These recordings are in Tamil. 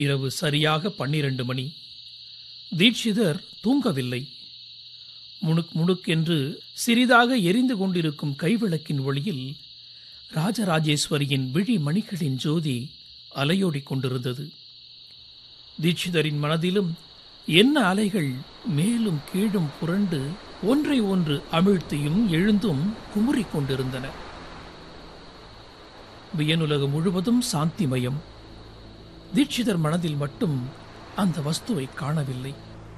இரவு சரியாக பன்னிரண்டு மணி தீட்சிதர் தூங்கவில்லை முணுக் முணுக்கென்று சிறிதாக எரிந்து கொண்டிருக்கும் கைவிளக்கின் ஒளியில் ராஜராஜேஸ்வரியின் விழி மணிகளின் ஜோதி அலையோடிக் கொண்டிருந்தது தீட்சிதரின் மனதிலும் என்ன அலைகள் மேலும் கீழும் புரண்டு ஒன்றை ஒன்று அமிழ்த்தியும் எழுந்தும் குமுறிக் கொண்டிருந்தன வியனுலகம் முழுவதும் சாந்திமயம் தீட்சிதர் மனதில் மட்டும் அந்த வஸ்துவை காணவில்லை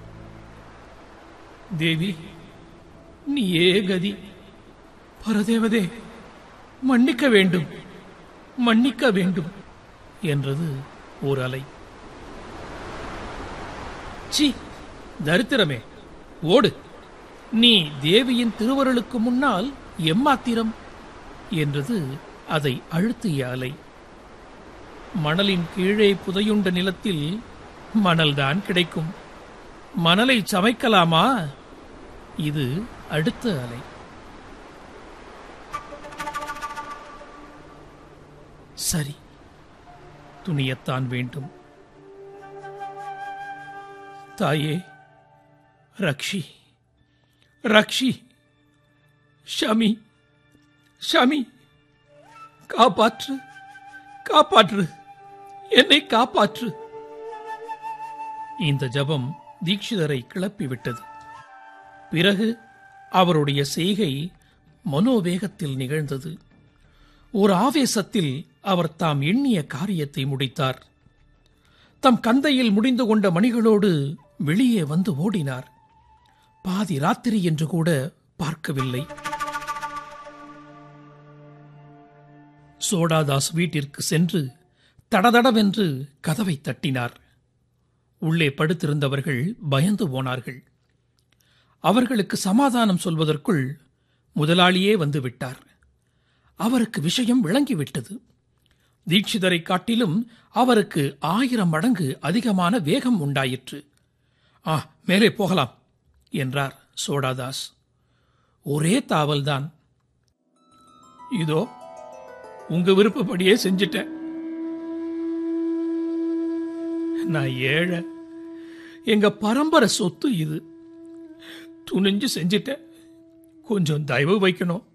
தேவி நீயே கதி பரதேவதே மன்னிக்க வேண்டும் மன்னிக்க வேண்டும் என்றது ஓர் அலை சி தரித்திரமே ஓடு நீ தேவியின் திருவருளுக்கு முன்னால் எம்மாத்திரம் என்றது அதை அழுத்திய அலை மணலின் கீழே புதையுண்ட நிலத்தில் மணல்தான் கிடைக்கும் மணலை சமைக்கலாமா இது அடுத்த அலை சரி துணியத்தான் வேண்டும் தாயே ரக்ஷி ரக்ஷி ஷமி ஷமி காப்பாற்று காப்பாற்று என்னை காப்பாற்று இந்த ஜபம் தீட்சிதரை கிளப்பிவிட்டது பிறகு அவருடைய செய்கை மனோவேகத்தில் நிகழ்ந்தது ஒரு ஆவேசத்தில் அவர் தாம் எண்ணிய காரியத்தை முடித்தார் தம் கந்தையில் முடிந்து கொண்ட மணிகளோடு வெளியே வந்து ஓடினார் பாதி ராத்திரி என்று கூட பார்க்கவில்லை சோடாதாஸ் வீட்டிற்கு சென்று தடதடவென்று கதவை தட்டினார் உள்ளே படுத்திருந்தவர்கள் பயந்து போனார்கள் அவர்களுக்கு சமாதானம் சொல்வதற்குள் முதலாளியே வந்து விட்டார் அவருக்கு விஷயம் விளங்கிவிட்டது தீட்சிதரை காட்டிலும் அவருக்கு ஆயிரம் மடங்கு அதிகமான வேகம் உண்டாயிற்று ஆ மேலே போகலாம் என்றார் சோடாதாஸ் ஒரே தாவல்தான் இதோ உங்க விருப்பப்படியே செஞ்சிட்டேன் நான் ஏழை எங்க பரம்பரை சொத்து இது துணிஞ்சு செஞ்சிட்டேன் கொஞ்சம் தயவு வைக்கணும்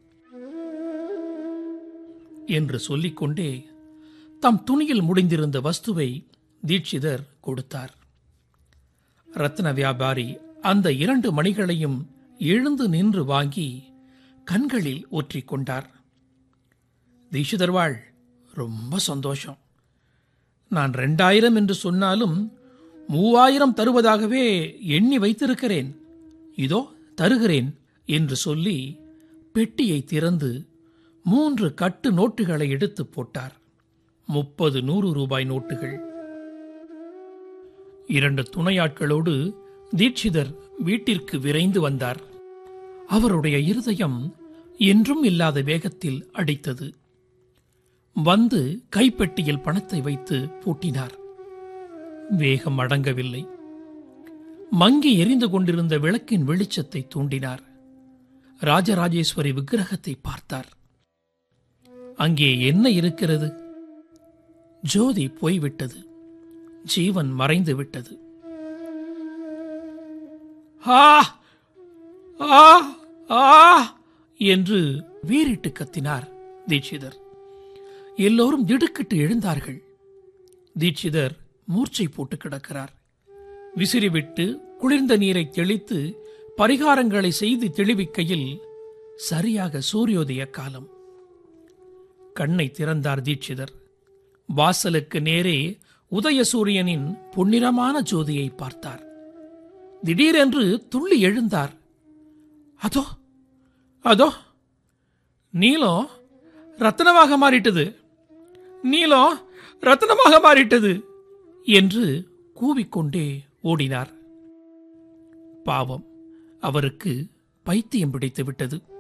என்று சொல்லிக்கொண்டே தம் துணியில் முடிந்திருந்த வஸ்துவை தீட்சிதர் கொடுத்தார் ரத்ன வியாபாரி அந்த இரண்டு மணிகளையும் எழுந்து நின்று வாங்கி கண்களில் ஒற்றிக் கொண்டார் தீட்சிதர் வாழ் ரொம்ப சந்தோஷம் நான் ரெண்டாயிரம் என்று சொன்னாலும் மூவாயிரம் தருவதாகவே எண்ணி வைத்திருக்கிறேன் இதோ தருகிறேன் என்று சொல்லி பெட்டியை திறந்து மூன்று கட்டு நோட்டுகளை எடுத்து போட்டார் முப்பது நூறு ரூபாய் நோட்டுகள் இரண்டு துணையாட்களோடு தீட்சிதர் வீட்டிற்கு விரைந்து வந்தார் அவருடைய இருதயம் என்றும் இல்லாத வேகத்தில் அடித்தது வந்து கைப்பெட்டியில் பணத்தை வைத்து பூட்டினார் வேகம் அடங்கவில்லை மங்கி எரிந்து கொண்டிருந்த விளக்கின் வெளிச்சத்தை தூண்டினார் ராஜராஜேஸ்வரி விக்கிரகத்தை பார்த்தார் அங்கே என்ன இருக்கிறது ஜோதி போய்விட்டது ஜீவன் மறைந்து விட்டது ஆ ஆ ஆ என்று வீறிட்டு கத்தினார் தீட்சிதர் எல்லோரும் திடுக்கிட்டு எழுந்தார்கள் தீட்சிதர் மூர்ச்சை போட்டு கிடக்கிறார் விசிறிவிட்டு குளிர்ந்த நீரை தெளித்து பரிகாரங்களை செய்து தெளிவிக்கையில் சரியாக சூரியோதய காலம் கண்ணை திறந்தார் தீட்சிதர் வாசலுக்கு நேரே உதயசூரியனின் பொன்னிறமான ஜோதியை பார்த்தார் திடீரென்று துள்ளி எழுந்தார் அதோ அதோ நீலம் ரத்தனமாக மாறிட்டது நீலம் ரத்தனமாக மாறிட்டது என்று கூவிக்கொண்டே ஓடினார் பாவம் அவருக்கு பைத்தியம் பிடித்து விட்டது